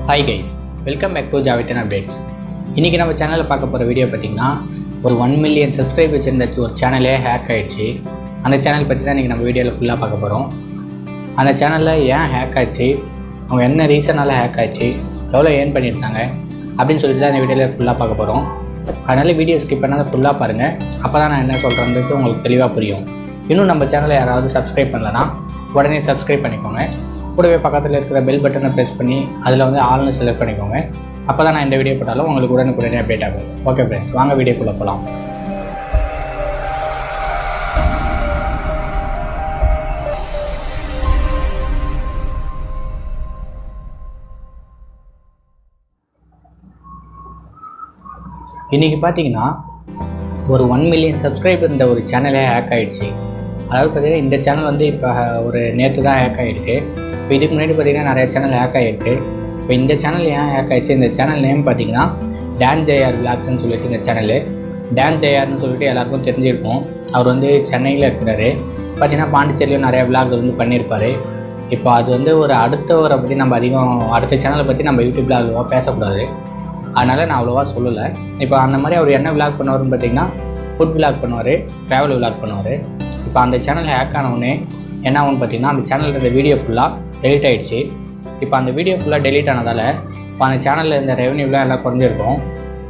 hi guys welcome back to ஜாவிட்டன் updates இன்றைக்கி நம்ம சேனலில் பார்க்க போகிற வீடியோ பார்த்திங்கன்னா ஒரு ஒன் மில்லியன் சப்ஸ்கிரைப் வச்சிருந்த ஒரு சேனலே ஹேக் ஆயிடுச்சு அந்த சேனல் பற்றி தான் இன்றைக்கி நம்ம வீடியோவில் ஃபுல்லாக பார்க்க போகிறோம் அந்த சேனலில் ஏன் ஹேக் ஆச்சு அவங்க என்ன ரீசனால் ஹேக் ஆச்சு எவ்வளோ ஏர்ன் பண்ணியிருந்தாங்க அப்படின்னு சொல்லிட்டு தான் இந்த வீடியோவில் ஃபுல்லாக பார்க்க போகிறோம் அதனால் வீடியோ ஸ்கிப் பண்ணாத ஃபுல்லாக பாருங்கள் அப்போ தான் நான் என்ன சொல்கிறேன்றது உங்களுக்கு தெளிவாக புரியும் இன்னும் நம்ம சேனலை யாராவது சப்ஸ்கிரைப் பண்ணலனா உடனே சப்ஸ்கிரைப் பண்ணிக்கோங்க கூடவே பக்கத்தில் இருக்கிற பெல் பட்டனை ப்ரெஸ் பண்ணி அதில் வந்து ஆல்னு செலக்ட் பண்ணிக்கோங்க அப்போ தான் நான் இந்த வீடியோ போட்டாலும் உங்களுக்கு உடனுக்குடனே அப்டேட் ஆகும் ஓகே ஃப்ரெண்ட்ஸ் வாங்க வீடியோக்குள்ளே போகலாம் இன்றைக்கி பார்த்தீங்கன்னா ஒரு ஒன் மில்லியன் சப்ஸ்கிரைபர் இருந்த ஒரு சேனலே ஹேக் ஆகிடுச்சு அதாவது பார்த்தீங்கன்னா இந்த சேனல் வந்து இப்போ ஒரு நேற்று தான் ஹேக் ஆகிருக்கு இப்போ இதுக்கு முன்னாடி பார்த்தீங்கன்னா நிறைய சேனல் ஹேக் ஆகிருக்கு இப்போ இந்த சேனல் ஏன் ஹேக் ஆயிடுச்சு இந்த சேனல் நேம் பார்த்தீங்கன்னா டான் ஜேஆர் விளாக்ஸ்னு சொல்லிட்டு இந்த சேனலு டான் ஜேஆர்னு சொல்லிட்டு எல்லாருக்கும் தெரிஞ்சிருக்கும் அவர் வந்து சென்னையில் இருக்கிறாரு பார்த்தீங்கன்னா பாண்டிச்சேரியிலும் நிறைய விளாக் வந்து பண்ணியிருப்பார் இப்போ அது வந்து ஒரு அடுத்தவரை பற்றி நம்ம அதிகம் அடுத்த சேனலை பற்றி நம்ம யூடியூப்பில் அவ்வளோவா பேசக்கூடாது அதனால் நான் அவ்வளோவா சொல்லலை இப்போ அந்த மாதிரி அவர் என்ன விளாக் பண்ணுவார்னு பார்த்தீங்கன்னா ஃபுட் விளாக் பண்ணுவார் ட்ராவல் விளாக் பண்ணுவார் இப்போ அந்த சேனல் ஹேக் ஆனவுடனே என்ன ஆகும்னு பார்த்தீங்கன்னா அந்த சேனலில் இருந்த வீடியோ ஃபுல்லாக டெலிட் ஆகிடுச்சு இப்போ அந்த வீடியோ ஃபுல்லாக டெலிட் ஆனதால் இப்போ அந்த சேனலில் இருந்த ரெவன்யூலாம் எல்லாம் குறைஞ்சிருக்கும்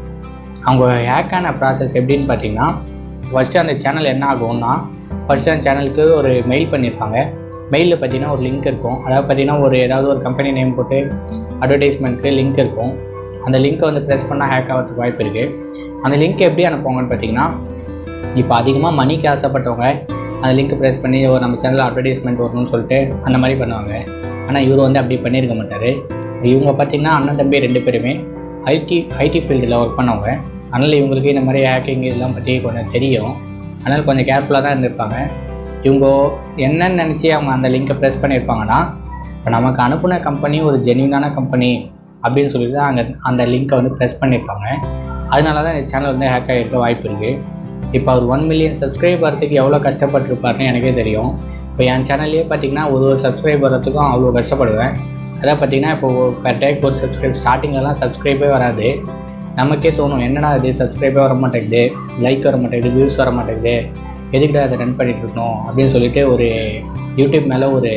அவங்க ஹேக் ஆன ப்ராசஸ் எப்படின்னு பார்த்தீங்கன்னா ஃபஸ்ட்டு அந்த சேனல் என்ன ஆகும்னா ஃபஸ்ட்டு அந்த சேனலுக்கு ஒரு மெயில் பண்ணியிருப்பாங்க மெயிலில் பார்த்தீங்கன்னா ஒரு லிங்க் இருக்கும் அதாவது பார்த்தீங்கன்னா ஒரு ஏதாவது ஒரு கம்பெனி நேம் போட்டு அட்வர்டைஸ்மெண்ட்க்கு லிங்க் இருக்கும் அந்த லிங்க்கை வந்து ப்ரெஸ் பண்ணால் ஹேக் ஆகிறதுக்கு வாய்ப்பு இருக்குது அந்த லிங்க் எப்படி அனுப்புவாங்கன்னு பார்த்தீங்கன்னா இப்போ அதிகமாக மணிக்கு ஆசைப்பட்டவங்க அந்த லிங்க் ப்ரெஸ் பண்ணி ஒரு நம்ம சேனலில் அட்வர்டைஸ்மெண்ட் வரணும்னு சொல்லிட்டு அந்த மாதிரி பண்ணுவாங்க ஆனால் இவர் வந்து அப்படி பண்ணியிருக்க மாட்டார் இவங்க பார்த்தீங்கன்னா அண்ணன் தம்பி ரெண்டு பேருமே ஐடி ஐடி ஃபீல்டில் ஒர்க் பண்ணவங்க அதனால் இவங்களுக்கு இந்த மாதிரி ஹேக்கிங் இதெல்லாம் பற்றி கொஞ்சம் தெரியும் அதனால் கொஞ்சம் கேர்ஃபுல்லாக தான் இருந்திருப்பாங்க இவங்க என்னன்னு நினச்சி அவங்க அந்த லிங்க்கை ப்ரெஸ் பண்ணியிருப்பாங்கன்னா இப்போ நமக்கு அனுப்புன கம்பெனி ஒரு ஜென்யூனான கம்பெனி அப்படின்னு சொல்லிட்டு தான் அங்கே அந்த லிங்க்கை வந்து ப்ரெஸ் பண்ணியிருப்பாங்க அதனால தான் இந்த சேனல் வந்து ஹேக் ஆகிருக்க வாய்ப்பு இருக்குது இப்போ அவர் ஒன் மில்லியன் சப்ஸ்கிரைப் வரதுக்கு எவ்வளோ கஷ்டப்பட்டுருப்பாருன்னு எனக்கே தெரியும் இப்போ என் சேனல்லே பார்த்தீங்கன்னா ஒரு ஒரு சப்ஸ்கிரைப் வரத்துக்கும் அவ்வளோ கஷ்டப்படுவேன் அதான் பார்த்தீங்கன்னா இப்போ பெர் டேக்கு ஒரு சப்ஸ்கிரைப் ஸ்டார்டிங்லலாம் சப்ஸ்கிரைபே வராது நமக்கே தோணும் என்னடா இது சப்ஸ்கிரைபே வர மாட்டேங்குது லைக் வர மாட்டேங்குது வியூஸ் வர மாட்டேங்குது எதுக்கிட்ட அதை ரன் பண்ணிட்டு இருக்கணும் அப்படின்னு சொல்லிட்டு ஒரு யூடியூப் மேலே ஒரு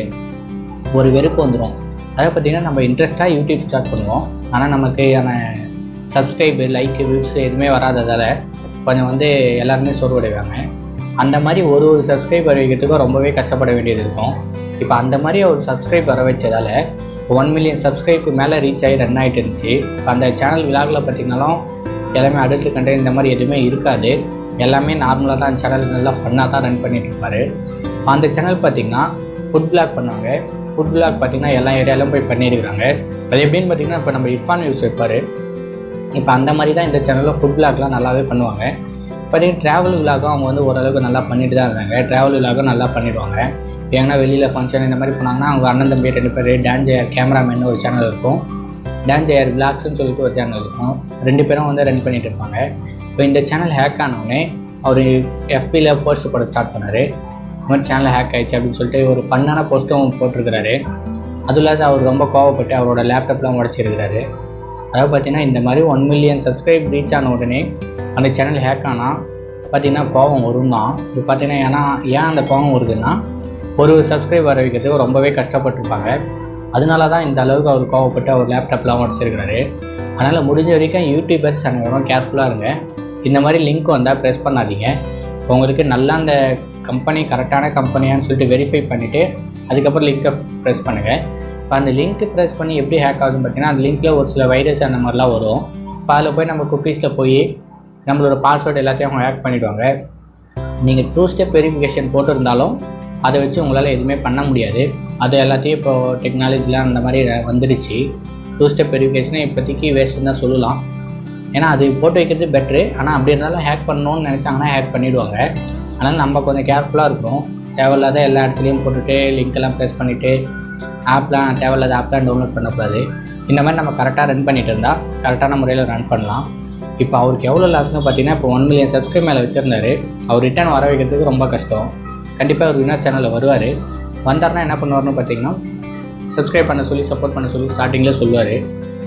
ஒரு வெறுப்பு வந்துடும் அதை பார்த்தீங்கன்னா நம்ம இன்ட்ரெஸ்ட்டாக யூடியூப் ஸ்டார்ட் பண்ணுவோம் ஆனால் நமக்கான சப்ஸ்கிரைபு லைக்கு வியூஸ் எதுவுமே வராததால் கொஞ்சம் வந்து எல்லாருமே சோர்வடைவாங்க அந்த மாதிரி ஒரு ஒரு சப்ஸ்கிரைப் வர வைக்கிறதுக்கும் ரொம்பவே கஷ்டப்பட வேண்டியது இருக்கும் இப்போ அந்த மாதிரி ஒரு சப்ஸ்கிரைப் வர வச்சதால் ஒன் மில்லியன் சப்ஸ்கிரைப்க்கு மேலே ரீச் ஆகி ரன் ஆகிட்டு இருந்துச்சு இப்போ அந்த சேனல் விழாவில் பார்த்திங்கனாலும் எல்லாமே அடல்ட் கண்டென்ட் இந்த மாதிரி எதுவுமே இருக்காது எல்லாமே நார்மலாக தான் சேனல் நல்லா ஃபன்னாக தான் ரன் பண்ணிட்டு இருப்பாரு இப்போ அந்த சேனல் பார்த்திங்கன்னா ஃபுட் பிளாக் பண்ணுவாங்க ஃபுட் பிளாக் பார்த்திங்கன்னா எல்லா ஏரியாலும் போய் பண்ணியிருக்கிறாங்க அது எப்படின்னு பார்த்திங்கன்னா இப்போ நம்ம இர்ஃபான் நியூஸ் வைப்பார் இப்போ அந்த மாதிரி தான் இந்த சேனலில் ஃபுட் விளாக்லாம் நல்லாவே பண்ணுவாங்க பார்த்தீங்கன்னா ட்ராவல் விளாகும் அவங்க வந்து ஓரளவுக்கு நல்லா பண்ணிட்டு தான் இருந்தாங்க ட்ராவல் விளாகும் நல்லா பண்ணிடுவாங்க ஏன்னா வெளியில் ஃபங்க்ஷன் இந்த மாதிரி பண்ணாங்கன்னா அவங்க அண்ணன் தம்பி ரெண்டு பேர் டான்ஜேயர் கேமராமேன் ஒரு சேனல் இருக்கும் டான்ஜேயர் விளாக்ஸ்னு சொல்லிட்டு ஒரு சேனல் இருக்கும் ரெண்டு பேரும் வந்து ரன் பண்ணிட்டு இருப்பாங்க இப்போ இந்த சேனல் ஹேக் ஆனவுடனே அவர் எஃபியில் போஸ்ட் போட ஸ்டார்ட் பண்ணார் இந்த மாதிரி சேனல் ஹேக் ஆயிடுச்சு அப்படின்னு சொல்லிட்டு ஒரு ஃபன்னான போஸ்ட்டும் போட்டிருக்கிறாரு அதுவும் இல்லாத அவர் ரொம்ப கோவப்பட்டு அவரோட லேப்டாப்லாம் உடச்சிருக்கிறாரு அதாவது பார்த்தீங்கன்னா இந்த மாதிரி ஒன் மில்லியன் சப்ஸ்கிரைப் ரீச் ஆன உடனே அந்த சேனல் ஹேக் ஆனால் பார்த்தீங்கன்னா கோவம் வரும் தான் இப்போ பார்த்தீங்கன்னா ஏன்னா ஏன் அந்த கோவம் வருதுன்னா ஒரு சப்ஸ்கிரைப் வர வைக்கிறதுக்கு ரொம்பவே கஷ்டப்பட்டிருப்பாங்க அதனால தான் இந்த அளவுக்கு அவர் கோவப்பட்டு அவர் லேப்டாப்லாம் உடச்சிருக்கிறாரு அதனால் முடிஞ்ச வரைக்கும் யூடியூபர்ஸ் அனைவரும் கேர்ஃபுல்லாக இருங்க இந்த மாதிரி லிங்க் வந்தால் ப்ரெஸ் பண்ணாதீங்க உங்களுக்கு நல்லா அந்த கம்பெனி கரெக்டான கம்பெனியான்னு சொல்லிட்டு வெரிஃபை பண்ணிவிட்டு அதுக்கப்புறம் லிங்க்கை ப்ரெஸ் பண்ணுங்கள் இப்போ அந்த லிங்க் ப்ரெஸ் பண்ணி எப்படி ஹேக் ஆகுதுன்னு பார்த்தீங்கன்னா அந்த லிங்க்கில் ஒரு சில வைரஸ் அந்த மாதிரிலாம் வரும் இப்போ அதில் போய் நம்ம குக்கீஸில் போய் நம்மளோட பாஸ்வேர்டு எல்லாத்தையும் அவங்க ஹேக் பண்ணிவிடுவாங்க நீங்கள் டூ ஸ்டெப் வெரிஃபிகேஷன் போட்டிருந்தாலும் அதை வச்சு உங்களால் எதுவுமே பண்ண முடியாது அது எல்லாத்தையும் இப்போ டெக்னாலஜிலாம் அந்த மாதிரி வந்துடுச்சு டூ ஸ்டெப் வெரிஃபிகேஷனை இப்போதைக்கு வேஸ்ட்டுன்னு தான் சொல்லலாம் ஏன்னா அது போட்டு வைக்கிறது பெட்ரு ஆனால் அப்படி இருந்தாலும் ஹேக் பண்ணணும்னு நினச்சாங்கன்னா ஹேக் பண்ணிவிடுவாங்க அதனால் நம்ம கொஞ்சம் கேர்ஃபுல்லாக இருக்கணும் தேவையில்லாத எல்லா இடத்துலையும் போட்டுட்டு லிங்க் எல்லாம் ப்ரெஸ் பண்ணிவிட்டு ஆப்லாம் தேவையில்லாத ஆப்லாம் டவுன்லோட் பண்ணக்கூடாது இந்த மாதிரி நம்ம கரெக்டாக ரன் பண்ணிட்டு இருந்தால் கரெக்டான முறையில் ரன் பண்ணலாம் இப்போ அவருக்கு எவ்வளோ லாஸ்னு பார்த்தீங்கன்னா இப்போ ஒன் மில்லியன் சப்ஸ்கிரைப் மேலே வச்சுருந்தாரு அவர் ரிட்டர்ன் வர வைக்கிறதுக்கு ரொம்ப கஷ்டம் கண்டிப்பாக அவர் வினர் சேனலில் வருவார் வந்தார்னா என்ன பண்ணுவார்னு பார்த்தீங்கன்னா சப்ஸ்கிரைப் பண்ண சொல்லி சப்போர்ட் பண்ண சொல்லி ஸ்டார்டிங்கில் சொல்லுவார்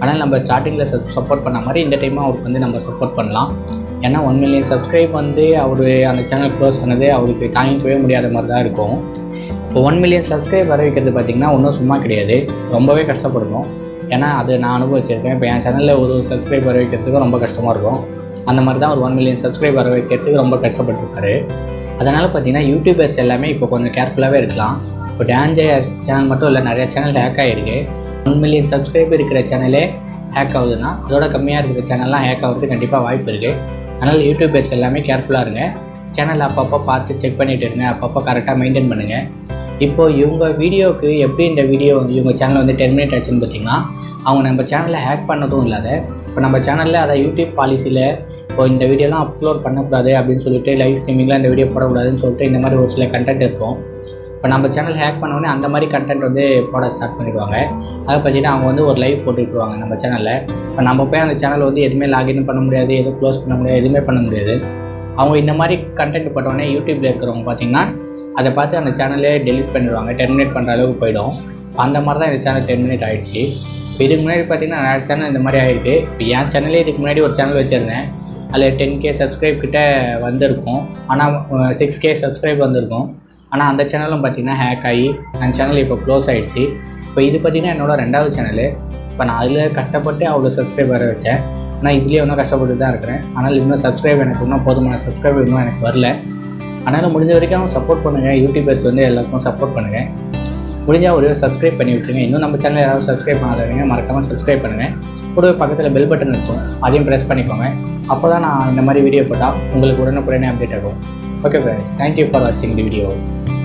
ஆனால் நம்ம ஸ்டார்டிங்கில் சப்போர்ட் பண்ண மாதிரி இந்த டைமும் அவருக்கு வந்து நம்ம சப்போர்ட் பண்ணலாம் ஏன்னா ஒன் மில்லியன் சப்ஸ்கிரைப் வந்து அவர் அந்த சேனல் க்ளோஸ் ஆனது அவருக்கு தாங்கிக்கவே முடியாத மாதிரி தான் இருக்கும் இப்போ ஒன் மில்லியன் சப்ஸ்கிரைப் வர வைக்கிறது பார்த்திங்கன்னா ஒன்றும் சும்மா கிடையாது ரொம்பவே கஷ்டப்படணும் ஏன்னா அது நான் அனுபவிச்சிருக்கேன் இப்போ என் சேனலில் ஒரு சப்ஸ்கிரைப் வர வைக்கிறதுக்கு ரொம்ப கஷ்டமாக இருக்கும் அந்த மாதிரி தான் ஒரு ஒன் மில்லியன் சப்ஸ்கிரைப் வர வைக்கிறதுக்கு ரொம்ப கஷ்டப்பட்டுருக்காரு அதனால் பார்த்தீங்கன்னா யூடியூபர்ஸ் எல்லாமே இப்போ கொஞ்சம் கேர்ஃபுல்லாகவே இருக்கலாம் இப்போ டான்ஜயர்ஸ் சேனல் மட்டும் இல்லை நிறைய சேனல் ஹேக் ஆகிருக்கு ஒன் மில்லியன் சப்ஸ்கிரைப் இருக்கிற சேனலே ஹேக் ஆகுதுன்னா அதோட கம்மியாக இருக்கிற சேனல்லாம் ஹேக் ஆகிறதுக்கு கண்டிப்பாக வாய்ப்பு இருக்குது அதனால் யூடியூபர்ஸ் எல்லாமே கேர்ஃபுல்லாக இருங்க சேனல் அப்பப்போ பார்த்து செக் பண்ணிட்டு இருங்க அப்பப்போ கரெக்டாக மெயின்டைன் பண்ணுங்கள் இப்போ இவங்க வீடியோவுக்கு எப்படி இந்த வீடியோ வந்து இவங்க சேனல் வந்து டெர்மினேட் ஆச்சுன்னு பார்த்தீங்கன்னா அவங்க நம்ம சேனலை ஹேக் பண்ணதும் இல்லாத இப்போ நம்ம சேனலில் அதை யூடியூப் பாலிசியில் இப்போ இந்த வீடியோலாம் அப்லோட் பண்ணக்கூடாது அப்படின்னு சொல்லிட்டு லைவ் ஸ்ட்ரீமிங்கில் இந்த வீடியோ போடக்கூடாதுன்னு சொல்லிட்டு இந்த மாதிரி ஒரு சில கண்டென்ட் இருக்கும் இப்போ நம்ம சேனல் ஹேக் பண்ணோடனே அந்த மாதிரி கண்டென்ட் வந்து போட ஸ்டார்ட் பண்ணிடுவாங்க அதை பார்த்தீங்கன்னா அவங்க வந்து ஒரு லைவ் போட்டுவிட்ருவாங்க நம்ம சேனலில் இப்போ நம்ம போய் அந்த சேனல் வந்து எதுவுமே லாகின் பண்ண முடியாது எதுவும் க்ளோஸ் பண்ண முடியாது எதுவுமே பண்ண முடியாது அவங்க இந்த மாதிரி கண்டென்ட் போட்டோடனே யூடியூப்பில் இருக்கிறவங்க பார்த்தீங்கன்னா அதை பார்த்து அந்த சேனலே டெலிட் பண்ணிடுவாங்க டெர்மினேட் பண்ணுற அளவுக்கு போயிடும் அந்த மாதிரி தான் இந்த சேனல் டெர்மினேட் ஆகிடுச்சு இப்போ இதுக்கு முன்னாடி பார்த்தீங்கன்னா நிறைய சேனல் இந்த மாதிரி ஆகிருக்கு இப்போ என் சேனலே இதுக்கு முன்னாடி ஒரு சேனல் வச்சுருந்தேன் அதில் டென் கே சப்ஸ்கிரைப் கிட்ட வந்திருக்கும் ஆனால் சிக்ஸ் கே சப்ஸ்கிரைப் வந்திருக்கும் ஆனால் அந்த சேனலும் பார்த்தீங்கன்னா ஹேக் ஆகி அந்த சேனல் இப்போ க்ளோஸ் ஆகிடுச்சு இப்போ இது பார்த்தீங்கன்னா என்னோட ரெண்டாவது சேனலு இப்போ நான் அதில் கஷ்டப்பட்டு அவ்வளோ சப்ஸ்கிரைப் வர வச்சேன் ஆனால் இதுலேயே இன்னும் கஷ்டப்பட்டு தான் இருக்கிறேன் ஆனால் இன்னும் சப்ஸ்கிரைப் எனக்கு இன்னும் போதுமான சப்ஸ்கிரைப் இன்னும் எனக்கு வரல அதனால் முடிஞ்ச வரைக்கும் சப்போர்ட் பண்ணுங்கள் யூடியூபர்ஸ் வந்து எல்லாருக்கும் சப்போர்ட் பண்ணுங்கள் முடிஞ்சால் ஒரு சப்ஸ்கிரைப் பண்ணி விட்டுருங்க இன்னும் நம்ம சேனல் யாராவது சப்ஸ்கிரைப் பண்ணாதவங்க மறக்காமல் சப்ஸ்கிரைப் பண்ணுங்கள் கூடவே பக்கத்தில் பெல் பட்டன் இருக்கும் அதையும் ப்ரெஸ் பண்ணிக்கோங்க அப்போ தான் நான் இந்த மாதிரி வீடியோ போட்டால் உங்களுக்கு உடனுக்குடனே அப்டேட் ஆகும் ஓகே ஃப்ரெண்ட்ஸ் தேங்க்யூ ஃபார் வாட்சிங் தி வீடியோ